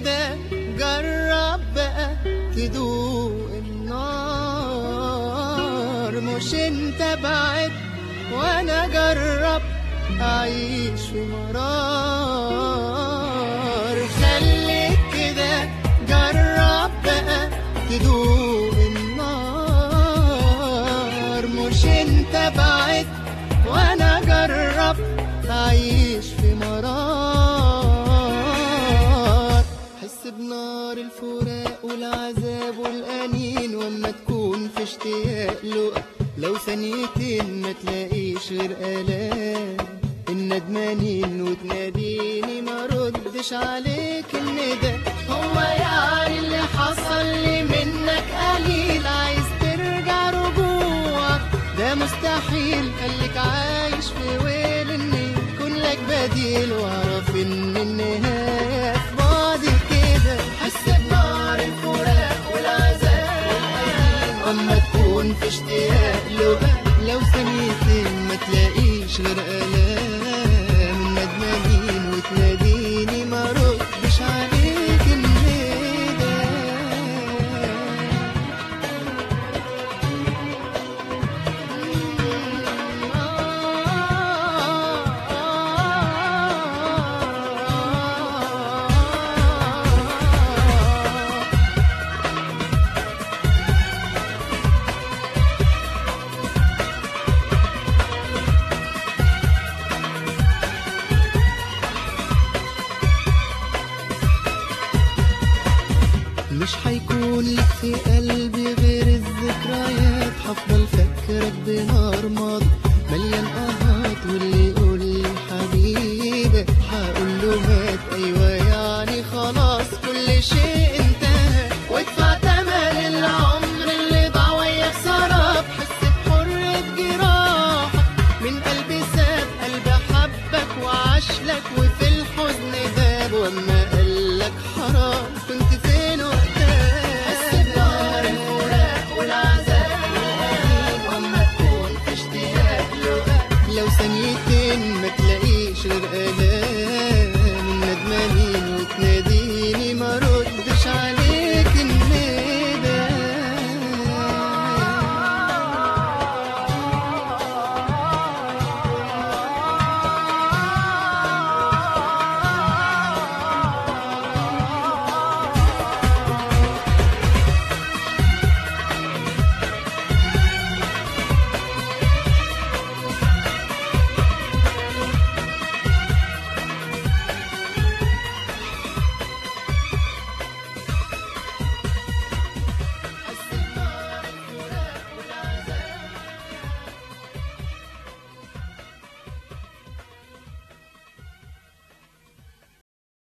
كده جرب بقى تدوق النار مش انت بعد وانا جرب اعيش في مرار خليك كده جرب بقى تدوق النار مش انت بعد وانا جرب اعيش في مرار حس بنار الفراق والعذاب والانين واما تكون في اشتياق له لو ثانيتين ما تلاقيش غير الام الندمانين وتناديني ما ردش عليك الندى هو يعني اللي حصل لي منك قليل عايز ترجع رجوع ده مستحيل خليك عايش في ويل ان يكون لك بديل واعرف ان النهايه في بعض كده حس بنار الفراق والعذاب والألم اما تكون في اشتياق له لو ثانيتين ما تلاقيش غير الام الندمانين وتناديني ما ردش عليك الندى مش هيكون لك في قلبي غير الذكريات هفضل فاكرك بنار ماضي مليان قهات واللي يقول لي حبيبي هقول له مات ايوه يعني خلاص كل شيء